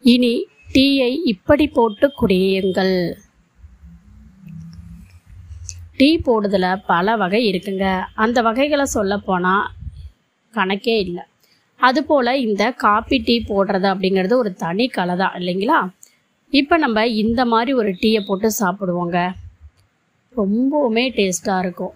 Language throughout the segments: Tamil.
இனி டீயை இப்படி போட்டு குடியுங்கள் டீ போடுறதுல பல வகை இருக்குங்க அந்த வகைகளை சொல்ல போனால் கணக்கே இல்லை அதுபோல் இந்த காப்பி டீ போடுறது அப்படிங்கிறது ஒரு தனி கலை தான் இல்லைங்களா இப்போ நம்ம இந்த மாதிரி ஒரு டீயை போட்டு சாப்பிடுவோங்க ரொம்பவுமே டேஸ்ட்டாக இருக்கும்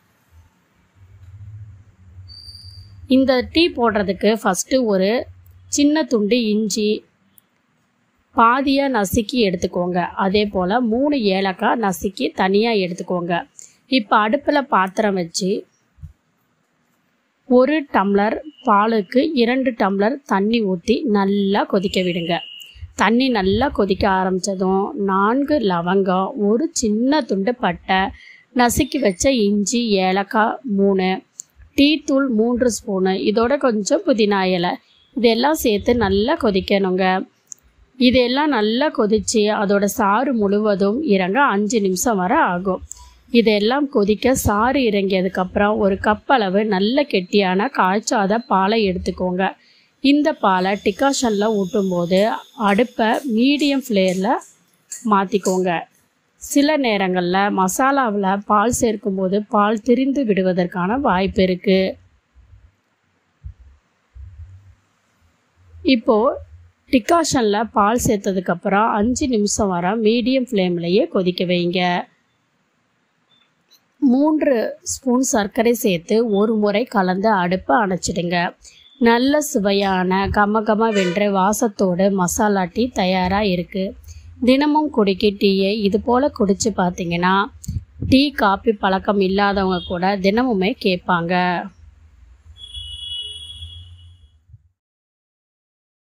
இந்த டீ போடுறதுக்கு ஃபஸ்ட்டு ஒரு சின்ன துண்டு இஞ்சி பாதியாக நசுக்கி எடுத்துக்கோங்க அதே போல் மூணு ஏலக்காய் நசுக்கி தனியாக எடுத்துக்கோங்க இப்போ அடுப்பில் பாத்திரம் வச்சு ஒரு டம்ளர் பாலுக்கு இரண்டு டம்ளர் தண்ணி ஊற்றி நல்லா கொதிக்க விடுங்க தண்ணி நல்லா கொதிக்க ஆரம்பித்ததும் நான்கு லவங்கம் ஒரு சின்ன துண்டு பட்டை நசுக்கி வச்ச இஞ்சி ஏலக்காய் மூணு டீத்தூள் மூன்று ஸ்பூனு இதோட கொஞ்சம் புதினா இலை இதெல்லாம் சேர்த்து நல்லா கொதிக்கணுங்க இதெல்லாம் நல்லா கொதித்து அதோட சாறு முழுவதும் இறங்க அஞ்சு நிமிஷம் வரை ஆகும் இதெல்லாம் கொதிக்க சாறு இறங்கியதுக்கப்புறம் ஒரு கப் அளவு நல்ல கெட்டியான காய்ச்சாத பாலை எடுத்துக்கோங்க இந்த பாலை டிகாஷனில் ஊட்டும்போது அடுப்பை மீடியம் ஃப்ளேரில் மாற்றிக்கோங்க சில நேரங்களில் மசாலாவில் பால் சேர்க்கும்போது பால் திரிந்து விடுவதற்கான வாய்ப்பு இருக்குது இப்போது டிகாஷனில் பால் சேர்த்ததுக்கப்புறம் அஞ்சு நிமிஷம் வர மீடியம் ஃப்ளேம்லேயே கொதிக்க வைங்க மூன்று ஸ்பூன் சர்க்கரை சேர்த்து ஒரு முறை கலந்து அடுப்பை அணைச்சிடுங்க நல்ல சுவையான கம கம வென்ற வாசத்தோடு மசாலா டீ தயாராக இருக்குது தினமும் குடிக்க டீயை இது போல் குடித்து பார்த்தீங்கன்னா டீ காப்பி பழக்கம் இல்லாதவங்க கூட தினமுமே கேட்பாங்க